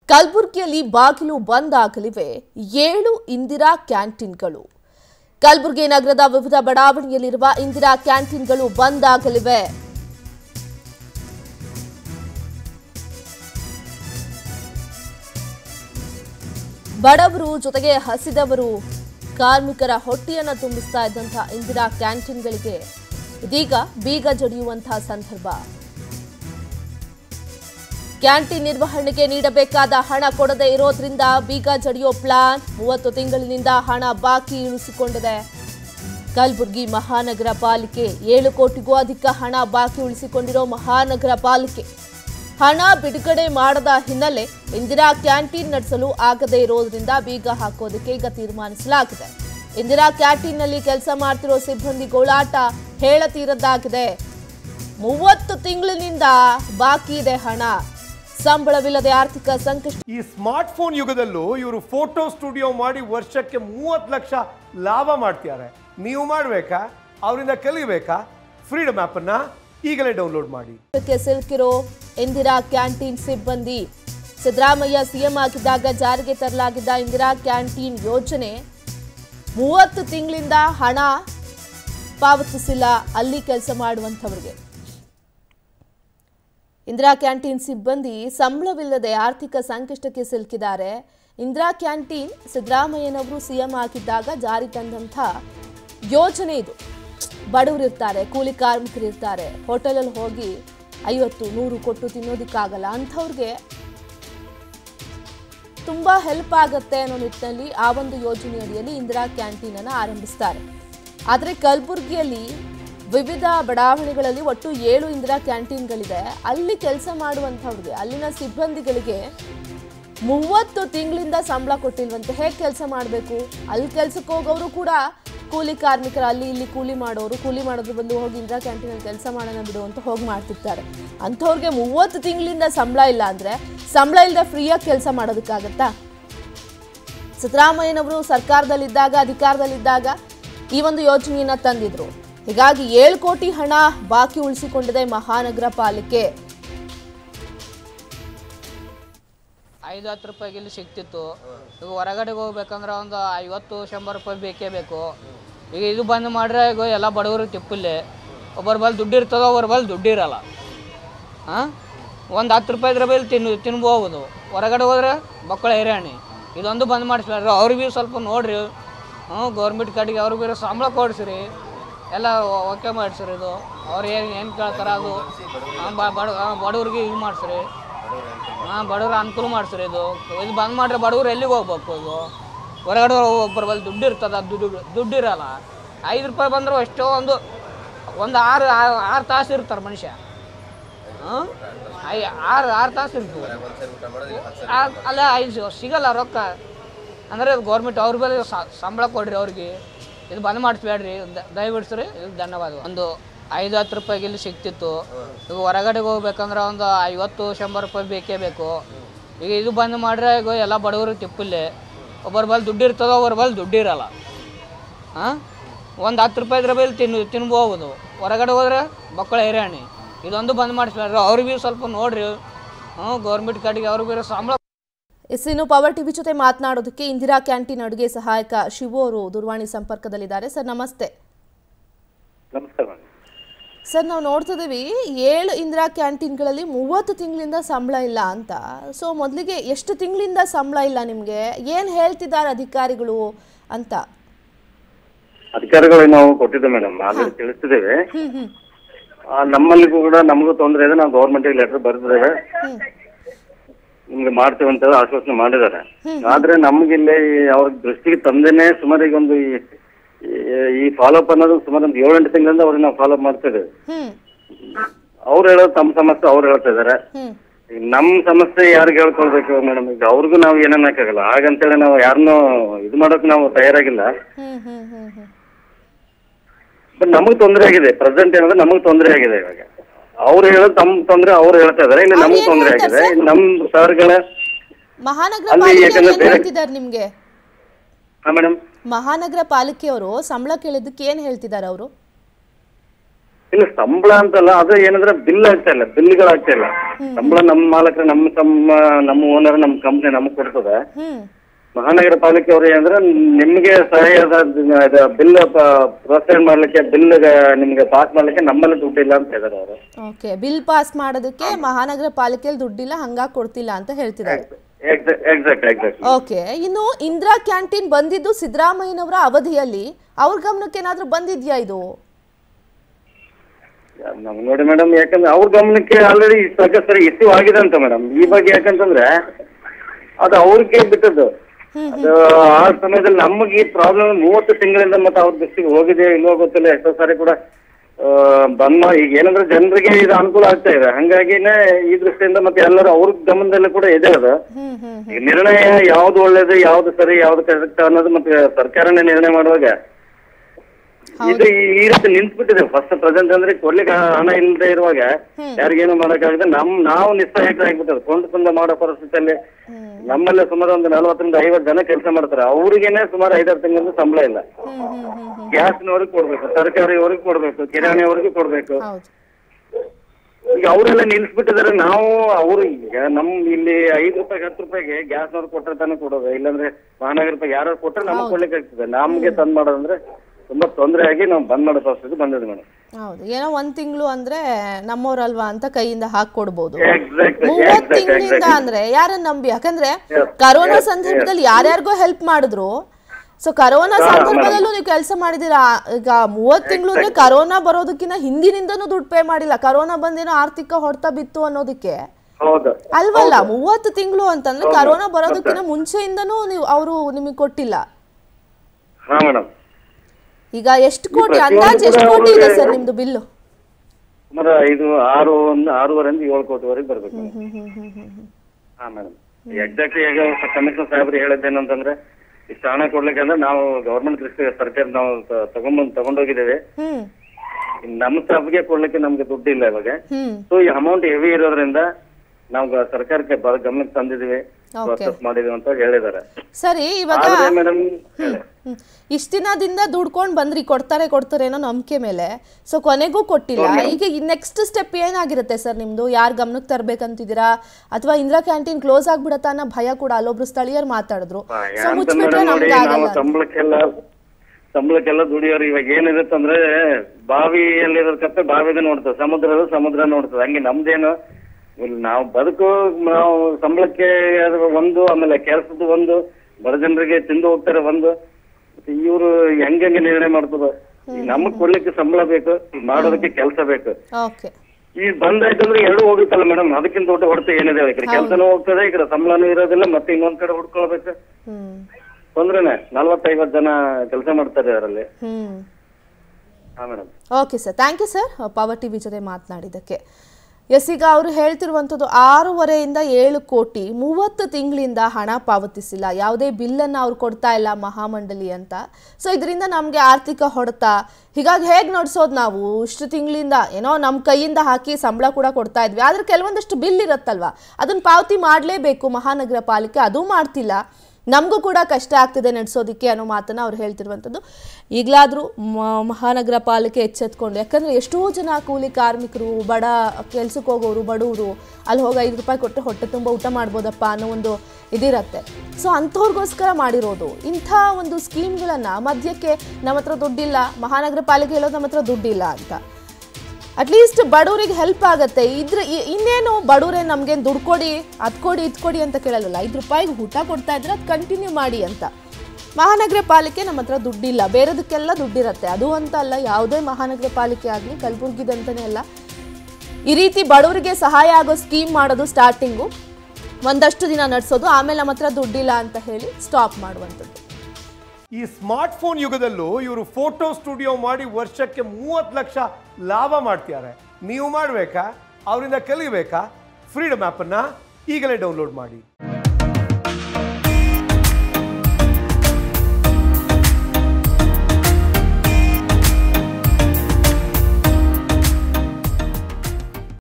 ಕಲಬುರಗಿಯಲ್ಲಿ ಬಾಗಿಲು ಬಂದ್ ಆಗಲಿವೆ ಏಳು ಇಂದಿರಾ ಕ್ಯಾಂಟೀನ್ಗಳು ಕಲಬುರಗಿ ನಗರದ ವಿವಿಧ ಬಡಾವಣೆಯಲ್ಲಿರುವ ಇಂದಿರಾ ಕ್ಯಾಂಟೀನ್ಗಳು ಬಂದ್ ಆಗಲಿವೆ ಬಡವರು ಜೊತೆಗೆ ಹಸಿದವರು ಕಾರ್ಮಿಕರ ಹೊಟ್ಟೆಯನ್ನು ತುಂಬಿಸ್ತಾ ಇದ್ದಂತಹ ಇಂದಿರಾ ಕ್ಯಾಂಟೀನ್ಗಳಿಗೆ ಇದೀಗ ಬೀಗ ಜಡಿಯುವಂತಹ ಸಂದರ್ಭ ಕ್ಯಾಂಟೀನ್ ನಿರ್ವಹಣೆಗೆ ನೀಡಬೇಕಾದ ಹಣ ಕೊಡದೇ ಇರೋದ್ರಿಂದ ಬೀಗ ಜಡಿಯೋ ಪ್ಲಾನ್ ಮೂವತ್ತು ತಿಂಗಳಿನಿಂದ ಹಣ ಬಾಕಿ ಇಳಿಸಿಕೊಂಡಿದೆ ಕಲಬುರಗಿ ಮಹಾನಗರ ಪಾಲಿಕೆ ಏಳು ಕೋಟಿಗೂ ಅಧಿಕ ಹಣ ಬಾಕಿ ಉಳಿಸಿಕೊಂಡಿರೋ ಮಹಾನಗರ ಪಾಲಿಕೆ ಹಣ ಬಿಡುಗಡೆ ಮಾಡದ ಹಿನ್ನೆಲೆ ಇಂದಿರಾ ಕ್ಯಾಂಟೀನ್ ನಡೆಸಲು ಆಗದೇ ಇರೋದ್ರಿಂದ ಬೀಗ ಹಾಕೋದಕ್ಕೆ ಈಗ ತೀರ್ಮಾನಿಸಲಾಗಿದೆ ಇಂದಿರಾ ಕ್ಯಾಂಟೀನ್ನಲ್ಲಿ ಕೆಲಸ ಮಾಡ್ತಿರೋ ಸಿಬ್ಬಂದಿ ಗೋಳಾಟ ಹೇಳತೀರದ್ದಾಗಿದೆ ಮೂವತ್ತು ತಿಂಗಳಿನಿಂದ ಬಾಕಿ ಇದೆ ಹಣ ಸಂಬಳವಿಲ್ಲದೆ ಆರ್ಥಿಕ ಸಂಕಷ್ಟ ಈ ಸ್ಮಾರ್ಟ್ ಫೋನ್ ಯುಗದಲ್ಲೂ ಇವರು ಫೋಟೋ ಸ್ಟುಡಿಯೋ ಮಾಡಿ ವರ್ಷಕ್ಕೆ ಮೂವತ್ತು ಲಕ್ಷ ಲಾಭ ಮಾಡ್ತಿದ್ದಾರೆ ನೀವು ಮಾಡಬೇಕಾ ಅವರಿಂದ ಕಲಿಬೇಕಾ ಫ್ರೀಡಮ್ ಆ್ಯಪನ್ನು ಈಗಲೇ ಡೌನ್ಲೋಡ್ ಮಾಡಿ ಕ್ಕೆ ಸಿಲುಕಿರೋ ಇಂದಿರಾ ಕ್ಯಾಂಟೀನ್ ಸಿಬ್ಬಂದಿ ಸಿದ್ದರಾಮಯ್ಯ ಸಿಎಂ ಆಗಿದ್ದಾಗ ಜಾರಿಗೆ ತರಲಾಗಿದ್ದ ಇಂದಿರಾ ಕ್ಯಾಂಟೀನ್ ಯೋಜನೆ ಮೂವತ್ತು ತಿಂಗಳಿಂದ ಹಣ ಪಾವತಿಸಿಲ್ಲ ಅಲ್ಲಿ ಕೆಲಸ ಮಾಡುವಂಥವ್ರಿಗೆ ಇಂದಿರಾ ಕ್ಯಾಂಟೀನ್ ಸಿಬ್ಬಂದಿ ಸಂಬಳವಿಲ್ಲದೆ ಆರ್ಥಿಕ ಸಂಕಷ್ಟಕ್ಕೆ ಸಿಲುಕಿದ್ದಾರೆ ಇಂದಿರಾ ಕ್ಯಾಂಟೀನ್ ಸಿದ್ದರಾಮಯ್ಯನವರು ಸಿಎಂ ಆಗಿದ್ದಾಗ ಜಾರಿ ತಂದಂಥ ಯೋಜನೆ ಇದು ಬಡವರು ಇರ್ತಾರೆ ಕೂಲಿ ಕಾರ್ಮಿಕರು ಇರ್ತಾರೆ ಹೋಟೆಲಲ್ಲಿ ಹೋಗಿ ಐವತ್ತು ನೂರು ಕೊಟ್ಟು ತಿನ್ನೋದಕ್ಕಾಗಲ್ಲ ಅಂಥವ್ರಿಗೆ ತುಂಬ ಹೆಲ್ಪ್ ಆಗುತ್ತೆ ಅನ್ನೋ ನಿಟ್ಟಿನಲ್ಲಿ ಆ ಒಂದು ಯೋಜನೆ ಅಡಿಯಲ್ಲಿ ಇಂದಿರಾ ಕ್ಯಾಂಟೀನನ್ನು ಆರಂಭಿಸ್ತಾರೆ ಆದರೆ ಕಲಬುರಗಿಯಲ್ಲಿ ವಿವಿಧ ಬಡಾವಣೆಗಳಲ್ಲಿ ಒಟ್ಟು ಏಳು ಇಂದಿರಾ ಕ್ಯಾಂಟೀನ್ಗಳಿದೆ ಅಲ್ಲಿ ಕೆಲಸ ಮಾಡುವಂಥವ್ರಿಗೆ ಅಲ್ಲಿನ ಸಿಬ್ಬಂದಿಗಳಿಗೆ ಮೂವತ್ತು ತಿಂಗಳಿಂದ ಸಂಬಳ ಕೊಟ್ಟಿಲ್ವಂತೆ ಹೇಗೆ ಕೆಲಸ ಮಾಡಬೇಕು ಅಲ್ಲಿ ಕೆಲ್ಸಕ್ಕೆ ಹೋಗೋರು ಕೂಡ ಕೂಲಿ ಕಾರ್ಮಿಕರು ಅಲ್ಲಿ ಇಲ್ಲಿ ಕೂಲಿ ಮಾಡೋರು ಕೂಲಿ ಮಾಡೋದ್ರ ಬದಲು ಹೋಗಿ ಇಂದಿರಾ ಕ್ಯಾಂಟೀನಲ್ಲಿ ಕೆಲಸ ಮಾಡೋಣ ಬಿಡು ಅಂತ ಹೋಗಿ ಮಾಡ್ತಿರ್ತಾರೆ ಅಂಥವ್ರಿಗೆ ಮೂವತ್ತು ತಿಂಗಳಿಂದ ಸಂಬಳ ಇಲ್ಲ ಅಂದರೆ ಸಂಬಳ ಇಲ್ಲದೆ ಫ್ರೀಯಾಗಿ ಕೆಲಸ ಮಾಡೋದಕ್ಕಾಗತ್ತಾ ಸಿದ್ದರಾಮಯ್ಯನವರು ಸರ್ಕಾರದಲ್ಲಿದ್ದಾಗ ಅಧಿಕಾರದಲ್ಲಿದ್ದಾಗ ಈ ಒಂದು ಯೋಜನೆಯನ್ನ ತಂದಿದ್ರು ಹೀಗಾಗಿ ಏಳು ಕೋಟಿ ಹಣ ಬಾಕಿ ಉಳಿಸಿಕೊಂಡಿದೆ ಮಹಾನಗರ ಪಾಲಿಕೆ ಐದು ಹತ್ತು ರೂಪಾಯಿಗೆ ಇಲ್ಲಿ ಸಿಗ್ತಿತ್ತು ಈಗ ಹೊರಗಡೆಗೆ ಹೋಗ್ಬೇಕಂದ್ರೆ ಒಂದು ಐವತ್ತು ಶಂಬರ್ ರೂಪಾಯಿ ಬೇಕೇ ಬೇಕು ಈಗ ಇದು ಬಂದ್ ಮಾಡ್ರೆ ಈಗ ಎಲ್ಲ ಬಡವರು ತಿಪ್ಪಲ್ಲಿ ಒಬ್ಬರ ಬಲ್ಲಿ ದುಡ್ಡು ಇರ್ತದೋ ಒಬ್ಬರ ಬಲ್ಲಿ ದುಡ್ಡು ಇರಲ್ಲ ಹಾಂ ಒಂದು ಹತ್ತು ರೂಪಾಯಿ ಇದ್ರ ಬಲ್ಲಿ ತಿನ್ನು ತಿನ್ಬೋದು ಹೊರಗಡೆ ಹೋದ್ರೆ ಮಕ್ಕಳ ಹೈರಾಣಿ ಇದೊಂದು ಬಂದ್ ಮಾಡಿಸ್ಬೇಡ್ರಿ ಅವ್ರಿಗೆ ಭೀ ಸ್ವಲ್ಪ ನೋಡ್ರಿ ಹ್ಞೂ ಗೌರ್ಮೆಂಟ್ ಕಡೆಗೆ ಅವ್ರಿಗೆ ಭೀ ಸಂಬಳ ಕೊಡಿಸ್ರಿ ಎಲ್ಲ ಓಕೆ ಮಾಡಿಸ್ರಿ ಇದು ಅವ್ರು ಏನು ಏನು ಕೇಳ್ತಾರೆ ಅದು ಹಾಂ, ಬ- ಬಡ ಹಾಂ, ಬಡವ್ರಿಗೆ ಇದು ಮಾಡಿಸ್ರಿ ಹಾಂ ಬಡವ್ರ ಅನುಕೂಲ ಮಾಡಿಸ್ರಿ ಇದು ಇದು ಬಂದ್ ಮಾಡ್ರೆ ಬಡವ್ರು ಎಲ್ಲಿಗೆ ಹೋಗ್ಬೇಕು ಇದು ಹೊರಗಡೆ ಒಬ್ಬರ ಬಲ್ಲಿ ದುಡ್ಡು ಇರ್ತದ ದುಡ್ಡು ದುಡ್ಡು ಇರಲ್ಲ ಐದು ರೂಪಾಯಿ ಬಂದರೂ ಎಷ್ಟೋ ಒಂದು ಒಂದು ಆರು ಆರು ಆರು ತಾಸು ಇರ್ತಾರೆ ಮನುಷ್ಯ ಹಾಂ ಐ ಆರು ಆರು ತಾಸು ಇರ್ತದೆ ಆ- ಅಲ್ಲ ಐದು ಸಿಗಲ್ಲ ರೊಕ್ಕ ಅಂದರೆ ಗೌರ್ಮೆಂಟ್ ಅವ್ರ ಮೇಲೆ ಸ- ಸಂಬಳ ಕೊಡ್ರಿ ಅವ್ರಿಗೆ ಇದು ಬಂದ್ ಮಾಡಿಸ್ಬೇಡ್ರಿ ದ- ದಯವಿಟ್ಟು ಸರಿ ಇದು ಧನ್ಯವಾದ ಒಂದು ಐದು ಹತ್ತು ರೂಪಾಯಿಗೆ ಇಲ್ಲಿ ಸಿಗ್ತಿತ್ತು ಈಗ ಹೊರಗಡೆಗೆ ಹೋಗ್ಬೇಕಂದ್ರೆ ಒಂದು ಐವತ್ತು ಶಂಬರ್ ರೂಪಾಯಿ ಬೇಕೇ ಬೇಕು ಈಗ ಇದು ಬಂದ್ ಮಾಡ್ರೆ ಈಗ ಎಲ್ಲ ಬಡವರು ತಿಪ್ಪಲ್ಲಿ ಒಬ್ಬರ ಬಲ್ಲಿ ದುಡ್ಡು ಇರ್ತದೋ ಒಬ್ಬರ ಬಲ್ಲಿ ದುಡ್ಡು ಇರಲ್ಲ ಹಾಂ ಒಂದು ಹತ್ತು ರೂಪಾಯಿ ಇದ್ರ ಬಲ್ಲಿ ತಿನ್ನು ತಿನ್ಬೋದು ಹೊರಗಡೆ ಹೋದ್ರೆ ಮಕ್ಕಳ ಹೈರಾಣಿ ಇದೊಂದು ಬಂದ್ ಮಾಡಿಸ್ಬೇಡ್ರಿ ಅವ್ರಿಗೆ ಭೀ ಸ್ವಲ್ಪ ನೋಡ್ರಿ ಹ್ಞೂ ಗೌರ್ಮೆಂಟ್ ಕಡೆಗೆ ಅವ್ರಿಗೆ ಭೀ ಸಂಬಳ ಎಸ್ ಇನ್ನು ಪವರ್ ಟಿವಿ ಜೊತೆ ಮಾತನಾಡೋದಕ್ಕೆ ಇಂದಿರಾ ಕ್ಯಾಂಟೀನ್ ಅಡುಗೆ ಸಹಾಯಕ ಶಿವು ಅವರು ದೂರವಾಣಿ ಸಂಪರ್ಕದಲ್ಲಿದ್ದಾರೆ ಸರ್ ನಮಸ್ತೆ ನಮಸ್ಕಾರ ಮೇಡಮ್ ಸರ್ ನಾವು ನೋಡ್ತಿದ್ದೀವಿ ಏಳು ಇಂದಿರಾ ಕ್ಯಾಂಟೀನ್ಗಳಲ್ಲಿ ಮೂವತ್ತು ತಿಂಗಳಿಂದ ಸಂಬಳ ಇಲ್ಲ ಅಂತ ಸೊ ಮೊದಲಿಗೆ ಎಷ್ಟು ತಿಂಗಳಿಂದ ಸಂಬಳ ಇಲ್ಲ ನಿಮಗೆ ಏನು ಹೇಳ್ತಿದ್ದಾರೆ ಅಧಿಕಾರಿಗಳು ಅಂತ ಅಧಿಕಾರಿಗಳಿಗೆ ನಾವು ಕೊಟ್ಟಿದ್ದೆ ಮೇಡಮ್ ಆಲ್ರೆಡಿ ತಿಳಿಸ್ತಿದ್ದೇವೆ ಹ್ಮ್ ಹ್ಮ್ ಆ, ನಮ್ಮಲ್ಲಿಗೂ ಕೂಡ ನಮಗೂ ತೊಂದರೆ ಇದೆ ನಾವು ಗೌರ್ಮೆಂಟಿಗೆ ಲೆಟರ್ ಬರೆದಿದ್ದೇವೆ ಹ್ಮ್ ನಿಮ್ಗೆ ಮಾಡ್ತೀವಿ ಅಂತ ಹೇಳಿ ಆಶ್ವಾಸನೆ ಮಾಡಿದ್ದಾರೆ ಆದ್ರೆ ನಮ್ಗೆ ಇಲ್ಲಿ ಅವ್ರ ದೃಷ್ಟಿಗೆ ತಂದೇನೆ ಸುಮಾರು ಈಗ ಒಂದು ಈ- ಈ- ಈ ಫಾಲೋ ಅಪ್ ಅನ್ನೋದು ಸುಮಾರು ಒಂದು ಏಳೆಂಟು ತಿಂಗಳಿಂದ ಅವ್ರಿಗೆ ನಾವು ಫಾಲೋ ಅಪ್ ಮಾಡ್ತಾ ಇದ್ದೇವೆ ಹ್ಮ್ ಅವ್ರು ಹೇಳೋದು ತಮ್ಮ ಸಮಸ್ಯೆ ಅವ್ರು ಹೇಳ್ತಾ ಇದಾರೆ ಹ್ಮ್ ಈಗ ನಮ್ಮ ಸಮಸ್ಯೆ ಯಾರಿಗೆ ಹೇಳ್ಕೊಳ್ಬೇಕು ಮೇಡಮ್ ಈಗ ಅವ್ರಿಗೂ ನಾವು ಏನನ್ನಕ್ಕಾಗಲ್ಲ ಹಾಗಂತೇಳಿ ನಾವು ಯಾರನ್ನೂ ಇದು ಮಾಡೋಕೆ ನಾವು ತಯಾರಾಗಿಲ್ಲ ಹ್ಮ್ ಹ್ಮ್ ಹ್ಮ್ ಹ್ಮ್ ಬಟ್ ನಮಗ್ ತೊಂದರೆ ಆಗಿದೆ ಪ್ರೆಸೆಂಟ್ ಏನಂದ್ರೆ ನಮಗ್ ತೊಂದರೆ ಆಗಿದೆ ಇವಾಗ ಅವ್ರು ಹೇಳೋದು ತಮ್ಮ ತೊಂದ್ರೆ ಅವ್ರು ಹೇಳ್ತಾ ಇದಾರೆ ಇಲ್ಲಿ ಅವ್ರು ನಮಗ್ ಏನ್ ತೊಂದರೆ ಹೇಳ್ತಾರೆ ಆಗಿದೆ ನಮ್ ಸರ್ಗಳ ಮಹಾನಗರ ಅಲ್ಲಿ ಪಾಲಿಕೆಯವರು ಯಾಕಂದ್ರೆ ಏನ್ ಬೇರೆ- ಹೇಳ್ತಿದ್ದಾರೆ ನಿಮ್ಗೆ ಹಾ ಮೇಡಮ್ ಮಹಾನಗರ ಪಾಲಿಕೆಯವರು ಸಂಬಳ ಕೇಳಿದ್ದಕ್ಕೆ ಏನ್ ಹೇಳ್ತಿದ್ದಾರೆ ಅವರು ಇಲ್ಲ ಸಂಬಳ ಅಂತಲ್ಲ ಅದು ಏನಂದ್ರೆ ಬಿಲ್ ಆಗ್ತಾ ಇಲ್ಲ ಬಿಲ್ಗಳು ಆಗ್ತಾ ಇಲ್ಲ ಸಂಬಳ ನಮ್ಮ ಮಾಲಕರು ನಮ್ಮ ತಮ್ಮ ನಮ್ಮ ಓನರ್ ನಮ್ಮ ಕಂಪ್ನಿ ನಮಗ್ ಕೊಡ್ತದೆ ಹ್ಮ್ ಮಹಾನಗರ ಪಾಲಿಕೆ ಅವರು ಏನಂದ್ರೆ ನಿಮ್ಗೆ ಸಹಾಯದ ಬಿಲ್ ಪ್ರೋತ್ಸಾಹ ಮಾಡ್ಲಿಕ್ಕೆ ಬಿಲ್ ನಿಮ್ಗೆ ಪಾಸ್ ಮಾಡ್ಲಿಕ್ಕೆ ನಮ್ಮಲ್ಲಿ ದುಡ್ಡು ಇಲ್ಲ ಅಂತ ಹೇಳಿದಾರೆ ಅವರು ಓಕೆ ಬಿಲ್ ಪಾಸ್ ಮಾಡೋದಕ್ಕೆ ಮಹಾನಗರ ಪಾಲಿಕೆಯಲ್ಲಿ ದುಡ್ಡಿಲ್ಲ ಹಂಗಾಗಿ ಕೊಡ್ತಿಲ್ಲ ಅಂತ ಹೇಳ್ತಿದ್ದಾರೆ ಎಕ್ಸಾಕ್ಟ್ ಎಕ್ಸಾಕ್ಟ್ ಓಕೆ ಇನ್ನು ಇಂದಿರಾ ಕ್ಯಾಂಟೀನ್ ಬಂದಿದ್ದು ಸಿದ್ದರಾಮಯ್ಯನವರ ಅವಧಿಯಲ್ಲಿ ಅವ್ರ ಗಮನಕ್ಕೆ ಏನಾದ್ರೂ ಬಂದಿದ್ಯಾ ಇದು ನಮ್ ನೋಡಿ ಮೇಡಮ್ ಯಾಕಂದ್ರೆ ಅವ್ರ ಗಮನಕ್ಕೆ ಆಲ್ರೆಡಿ ಸರಿ ಇಶ್ಯೂ ಆಗಿದೆ ಅಂತ ಮೇಡಮ್ ಈ ಬಗ್ಗೆ ಯಾಕಂತಂದ್ರೆ ಅದು ಅವ್ರಿಗೆ ಬಿಟ್ಟದ್ದು ಅದು ಆ ಸಮಯದಲ್ಲಿ ನಮಗೆ ಈ ಪ್ರಾಬ್ಲಮ್ ಮೂವತ್ತು ತಿಂಗಳಿಂದ ಮತ್ತೆ ಅವ್ರ ದೃಷ್ಟಿಗೆ ಹೋಗಿದೆ ಇಲ್ವೋ ಗೊತ್ತಿಲ್ಲ ಎಷ್ಟೋ ಸಾರಿ ಕೂಡ ಆ, ಬಂದ್ ಮಾಡಿ ಈಗ ಏನಂದ್ರೆ ಜನರಿಗೆ ಇದು ಅನುಕೂಲ ಆಗ್ತಾ ಇದೆ ಹಂಗಾಗಿನೇ ಈ ದೃಷ್ಟಿಯಿಂದ ಮತ್ತೆ ಎಲ್ಲರೂ ಅವ್ರ ಗಮನದಲ್ಲಿ ಕೂಡ ಇದೆ ಅದು ಹ್ಮ್ ಹ್ಮ್ ಈಗ ನಿರ್ಣಯ ಯಾವ್ದು ಒಳ್ಳೇದು ಯಾವ್ದು ಸರಿ ಯಾವ್ದು ಕರೆಕ್ಟ್ ಅನ್ನೋದು ಮತ್ತೆ ಸರ್ಕಾರನೇ ನಿರ್ಣಯ ಮಾಡುವಾಗ ಇದು ಈ- ಈ ರೀತಿ ನಿಂತ್ಬಿಟ್ಟಿದೆ ಫಸ್ಟ್ ಪ್ರೆಸೆಂಟ್ ಅಂದ್ರೆ ಕೊಡ್ಲಿಕ್ಕೆ ಹಣ ಇಲ್ಲದೆ ಇರುವಾಗ ಯಾರಿಗೇನು ಮಾಡಕ್ಕಾಗದೆ ನಮ್ ನಾವು ನಿಸ್ಸಹಾಯಕರಾಗ್ಬಿಟ್ಟದೆ ಕೊಂಡು ತುಂಬ ಮಾಡೋ ಪರಿಸ್ಥಿತಿಯಲ್ಲಿ ನಮ್ಮಲ್ಲೇ ಸುಮಾರು ಒಂದು ನಲವತ್ತರಿಂದ ಐವತ್ತು ಜನ ಕೆಲಸ ಮಾಡ್ತಾರೆ ಅವ್ರಿಗೇನೆ ಸುಮಾರು ಐದಾರು ತಿಂಗಳಿಂದ ಸಂಬಳ ಇಲ್ಲ ಹ್ಮ್ ಹ್ಮ್ ಹ್ಮ್ ಹ್ಮ್ ಗ್ಯಾಸ್ನವ್ರಿಗೆ ಕೊಡ್ಬೇಕು ತರಕಾರಿಯವ್ರಿಗೆ ಕೊಡ್ಬೇಕು ಕಿರಾಣಿಯವ್ರಿಗೆ ಕೊಡ್ಬೇಕು ಹೌದು ಈಗ ಅವರೆಲ್ಲ ನಿಲ್ಸ್ಬಿಟ್ಟಿದ್ದಾರೆ ನಾವು ಅವ್ರು ಈಗ ನಮ್ ಇಲ್ಲಿ ಐದು ರೂಪಾಯಿ ಹತ್ತು ರೂಪಾಯಿಗೆ ಗ್ಯಾಸ್ನವ್ರು ಕೊಟ್ಟರೆ ತಾನೇ ಕೊಡೋದು ಇಲ್ಲಾಂದ್ರೆ ಮಹಾನಗರ ರೂಪಾಯಿ ಯಾರು ಕೊಟ್ರೆ ನಮಗೆ ಕೊಡ್ಲಿಕ್ಕೆ ಆಗ್ತದೆ ನಮ್ಗೆ ತಂದ್ ಮಾಡೋದಂದ್ರೆ ತುಂಬಾ ತೊಂದರೆ ಆಗಿ ನಾವು ಬಂದ್ ಮಾಡೋ ಪರಿಸ್ಥಿತಿ ಬಂದಿದೆ ಮೇಡಮ್ ಹೌದು ಏನೋ ಒಂದ್ ತಿಂಗಳು ಅಂದ್ರೆ ನಮ್ಮವ್ರಲ್ವಾ ಅಂತ ಕೈಯಿಂದ ಹಾಕಿ ಕೊಡ್ಬೋದು ಎಕ್ಸಾಕ್ಟ್ ಮೂವತ್ ತಿಂಗಳಿಂದ ಅಂದ್ರೆ ಯಾರನ್ನ ನಂಬಿ ಯಾಕಂದ್ರೆ ಕರೋನಾ ಸಂದರ್ಭದಲ್ಲಿ ಯಾರ್ಯಾರಿಗೋ ಹೆಲ್ಪ್ ಮಾಡಿದ್ರು ಸೊ ಕರೋನಾ ಸಂದರ್ಭದಲ್ಲೂ ನೀವು ಕೆಲಸ ಮಾಡಿದೀರಾ ಈಗ ಮೂವತ್ ತಿಂಗಳು ಅಂದ್ರೆ ಕರೋನಾ ಬರೋದಕ್ಕಿಂತ ಹಿಂದಿನಿಂದನೂ ದುಡ್ಡು ಪೇ ಮಾಡಿಲ್ಲ ಕರೋನಾ ಬಂದೇನೋ ಆರ್ಥಿಕ ಹೊಡೆತ ಬಿತ್ತು ಅನ್ನೋದಕ್ಕೆ ಹೌದು ಅಲ್ವಲ್ಲ ಮೂವತ್ತು ತಿಂಗಳು ಅಂತಂದ್ರೆ ಕರೋನಾ ಬರೋದಕ್ಕಿಂತ ಮುಂಚೆಯಿಂದನೂ ನೀವು ಅವರು ನಿಮಗೆ ಕೊಟ್ಟಿಲ್ಲ ಹಾ ಮೇಡಮ್ ಈಗ ಎಷ್ಟು ಕೋಟಿ ಅಂದಾಜು ಎಷ್ಟು ಕೋಟಿ ಇದೆ ಸರ್ ನಿಮ್ದು ಬಿಲ್ಲು ಸುಮಾರು ಐದು ಆರು ಒಂದು ಆರೂವರೆಯಿಂದ ಏಳು ಕೋಟಿವರೆಗೆ ಬರ್ಬೇಕು madam. ಹ್ಮ್ ಹ್ಮ್ ಹ್ಮ್ ಹ್ಮ್ ಹ್ಮ್ ಹಾ ಮೇಡಮ್ ಎಕ್ಸಾಕ್ಟ್ ಈಗ ಕಮಿಷನರ್ ಸಾಹೇಬ್ರು ಹೇಳಿದ್ದೇನಂತಂದ್ರೆ ಇಷ್ಟು ಹಣ ಕೊಡ್ಲಿಕ್ಕೆ ಅಂದ್ರೆ ನಾವು ಗೌರ್ಮೆಂಟ್ ದೃಷ್ಟಿ ಸರ್ಕಾರ ನಾವು ತ- ತಗೊಂಬಂದ್ ತಗೊಂಡೋಗಿದ್ದೇವೆ ಹ್ಮ್ ಇನ್ನು ನಮ್ಮ ಸ್ಟಾಫ್ಗೆ ಕೊಡ್ಲಿಕ್ಕೆ ನಮ್ಗೆ ದುಡ್ಡು ಇಲ್ಲ ಇವಾಗ ಹ್ಮ್ ಸೊ ಈ ಅಮೌಂಟ್ ಹೆವಿ ಇರೋದ್ರಿಂದ ನಾವು ಗ- ಸರ್ಕಾರಕ್ಕೆ ಬ- ಗಮನಕ್ಕೆ ತಂದಿದೀವಿ Okay. ಪ್ರೋಸೆಸ್ ಮಾಡಿದೀವಿ ಅಂತ ಹೇಳಿದ್ದಾರೆ ಸರಿ ಇವಾಗ ಆದ್ರೆ ಮೇಡಮ್ ಹ್ಮ್. ಇಷ್ಟ್ ದಿನದಿಂದ ದುಡ್ಕೊಂಡ್ ಬಂದ್ರಿ ಕೊಡ್ತಾರೆ ಕೊಡ್ತಾರೆ ಅನ್ನೋ ನಂಬಿಕೆ ಮೇಲೆ ಸೊ ಕೊನೆಗೂ ಕೊಟ್ಟಿಲ್ಲ ಈಗ ನೆಕ್ಸ್ಟ್ ಸ್ಟೆಪ್ ಏನಾಗಿರುತ್ತೆ ಸರ್ ನಿಮ್ದು ಯಾರ್ ಗಮನಕ್ಕೆ ತರ್ಬೇಕಂತಿದ್ದೀರಾ ಅಥವಾ ಇಂದಿರಾ ಕ್ಯಾಂಟೀನ್ ಕ್ಲೋಸ್ ಆಗ್ಬಿಡತ್ತಾ ಅನ್ನೋ ಭಯ ಕೂಡ ಅಲ್ಲೊಬ್ರು ಸ್ಥಳೀಯರು ಮಾತಾಡಿದ್ರು ಸೊ ಮುಚ್ಚಿಬಿಟ್ರೆ ಮೇಡಮ್ ನೋಡಿ ನಮ್ಗೆ ನಾವು ಆಗಲ್ಲ ಸಂಬಳಕ್ಕೆಲ್ಲ ಸಂಬಳಕ್ಕೆಲ್ಲ ದುಡಿಯೋರು ಇವಾಗ ಏನಿರುತ್ತೆ ಅಂದ್ರೆ ಬಾವಿಯಲ್ಲಿರೋ ಕಪ್ಪೆ ಬಾವಿಗೆ ನೋಡ್ತದೆ ಸಮುದ್ರದ ಸಮುದ್ರ ನೋಡ್ತದೆ ಹಂಗೆ ನಮ್ದೇನು ಇಲ್ಲಿ ನಾವು ಬದುಕು ನಾವು ಸಂಬಳಕ್ಕೆ ಅದು ಒಂದು ಆಮೇಲೆ ಕೆಲಸದ ಒಂದು ಬಡ ಜನರಿಗೆ ತಿಂದು ಹೋಗ್ತಾರೆ ಒಂದು ಇವರು ಹೆಂಗೆ ನಿರ್ಣಯ ಮಾಡ್ತದ ಈಗ ನಮಗ್ ಕೊಡ್ಲಿಕ್ಕೆ ಸಂಬಳ ಬೇಕು ಈಗ ಮಾಡೋದಕ್ಕೆ ಕೆಲಸ ಬೇಕು ಓಕೆ ಈಗ ಬಂದಾಯ್ತು ಅಂದ್ರೆ ಎರಡು ಹೋಗುತ್ತಲ್ಲ ಮೇಡಮ್ ಅದಕ್ಕಿಂತ ದೊಡ್ಡ ಹೊಡೆತ ಏನಿದೆ ಈ ಕಡೆ ಕೆಲಸನೂ ಹೋಗ್ತದೆ ಈ ಕಡೆ ಸಂಬಳನೂ ಇರೋದಿಲ್ಲ ಮತ್ತೆ ಇನ್ನೊಂದ್ ಕಡೆ ಹುಡ್ಕೊಳ್ಬೇಕು ಹ್ಮ್ ತೊಂದ್ರೆನೆ ನಲ್ವತ್ತೈವತ್ತು ಜನ ಕೆಲಸ ಮಾಡ್ತಾರೆ ಅದರಲ್ಲಿ ಹ್ಮ್ ಹಾ madam okay sir thank you sir Power TV ಜೊತೆ ಮಾತನಾಡಿದ್ದಕ್ಕೆ ಎಸ್ ಈಗ ಅವರು ಹೇಳ್ತಿರುವಂಥದ್ದು ಆರೂವರೆಯಿಂದ ಏಳು ಕೋಟಿ ಮೂವತ್ತು ತಿಂಗಳಿಂದ ಹಣ ಪಾವತಿಸಿಲ್ಲ ಯಾವುದೇ ಬಿಲ್ಲನ್ನು ಅವ್ರು ಕೊಡ್ತಾ ಇಲ್ಲ ಮಹಾಮಂಡಲಿ ಅಂತ ಸೊ ಇದರಿಂದ ನಮಗೆ ಆರ್ಥಿಕ ಹೊಡೆತ ಹೀಗಾಗಿ ಹೇಗೆ ನಡೆಸೋದು ನಾವು ಇಷ್ಟು ತಿಂಗಳಿಂದ ಏನೋ ನಮ್ಮ ಕೈಯಿಂದ ಹಾಕಿ ಸಂಬಳ ಕೂಡ ಕೊಡ್ತಾ ಇದ್ವಿ ಆದರೆ ಕೆಲವೊಂದಷ್ಟು ಬಿಲ್ ಇರುತ್ತಲ್ವ ಅದನ್ನು ಪಾವತಿ ಮಾಡಲೇಬೇಕು ಮಹಾನಗರ ಪಾಲಿಕೆ ಅದೂ ಮಾಡ್ತಿಲ್ಲ ನಮಗೂ ಕೂಡ ಕಷ್ಟ ಆಗ್ತಿದೆ ನಡೆಸೋದಕ್ಕೆ ಅನ್ನೋ ಮಾತನ್ನು ಅವ್ರು ಹೇಳ್ತಿರುವಂಥದ್ದು ಈಗಲಾದರೂ ಮಹಾನಗರ ಪಾಲಿಕೆ ಎಚ್ಚೆತ್ಕೊಂಡು ಯಾಕಂದರೆ ಎಷ್ಟೋ ಜನ ಕೂಲಿ ಕಾರ್ಮಿಕರು ಬಡ ಕೆಲ್ಸಕ್ಕೆ ಹೋಗೋರು ಬಡವರು ಅಲ್ಲಿ ಹೋಗಿ ಐದು ರೂಪಾಯಿ ಕೊಟ್ಟರೆ ಹೊಟ್ಟೆ ತುಂಬ ಊಟ ಮಾಡ್ಬೋದಪ್ಪ ಅನ್ನೋ ಒಂದು ಇದಿರತ್ತೆ ಸೊ ಅಂಥವ್ರಿಗೋಸ್ಕರ ಮಾಡಿರೋದು ಇಂಥ ಒಂದು ಸ್ಕೀಮ್ಗಳನ್ನು ಮಧ್ಯಕ್ಕೆ ನಮ್ಮ ಹತ್ರ ದುಡ್ಡಿಲ್ಲ ಮಹಾನಗರ ಪಾಲಿಕೆ ಹೇಳೋದು ನಮ್ಮ ಹತ್ರ ದುಡ್ಡಿಲ್ಲ ಅಂತ ಅಟ್ಲೀಸ್ಟ್ ಬಡವರಿಗೆ ಹೆಲ್ಪ್ ಆಗುತ್ತೆ ಇದ್ರ ಇ- ಇನ್ನೇನು ಬಡವರೇ ನಮ್ಗೆ ದುಡ್ಡು ಕೊಡಿ ಅದು ಕೊಡಿ ಇದು ಕೊಡಿ ಅಂತ ಕೇಳಲ್ಲ ಐದು ರೂಪಾಯಿಗೆ ಊಟ ಕೊಡ್ತಾ ಇದ್ರೆ ಅದು ಕಂಟಿನ್ಯೂ ಮಾಡಿ ಅಂತ ಮಹಾನಗರ ಪಾಲಿಕೆ ನಮ್ಮ ಹತ್ರ ದುಡ್ಡಿಲ್ಲ ಬೇರೆದಕ್ಕೆಲ್ಲ ದುಡ್ಡಿರುತ್ತೆ ಅದು ಅಂತ ಅಲ್ಲ ಯಾವುದೇ ಮಹಾನಗರ ಪಾಲಿಕೆ ಆಗಲಿ ಕಲಬುರ್ಗಿದಂತನೇ ಅಲ್ಲ ಈ ರೀತಿ ಬಡವರಿಗೆ ಸಹಾಯ ಆಗೋ ಸ್ಕೀಮ್ ಮಾಡೋದು ಸ್ಟಾರ್ಟಿಂಗು ಒಂದಷ್ಟು ದಿನ ನಡೆಸೋದು ಆಮೇಲೆ ನಮ್ಮ ಹತ್ರ ದುಡ್ಡಿಲ್ಲ ಅಂತ ಹೇಳಿ ಸ್ಟಾಪ್ ಮಾಡುವಂಥದ್ದು ಈ ಸ್ಮಾರ್ಟ್ ಫೋನ್ ಯುಗದಲ್ಲೂ ಇವರು ಫೋಟೋ ಸ್ಟುಡಿಯೋ ಮಾಡಿ ವರ್ಷಕ್ಕೆ ಮೂವತ್ತು ಲಕ್ಷ ಲಾಭ ಮಾಡ್ತಿದ್ದಾರೆ ನೀವು ಮಾಡಬೇಕಾ ಅವರಿಂದ ಕಲಿಬೇಕಾ ಫ್ರೀಡಮ್ ಆ್ಯಪನ್ನು ಈಗಲೇ ಡೌನ್ಲೋಡ್ ಮಾಡಿ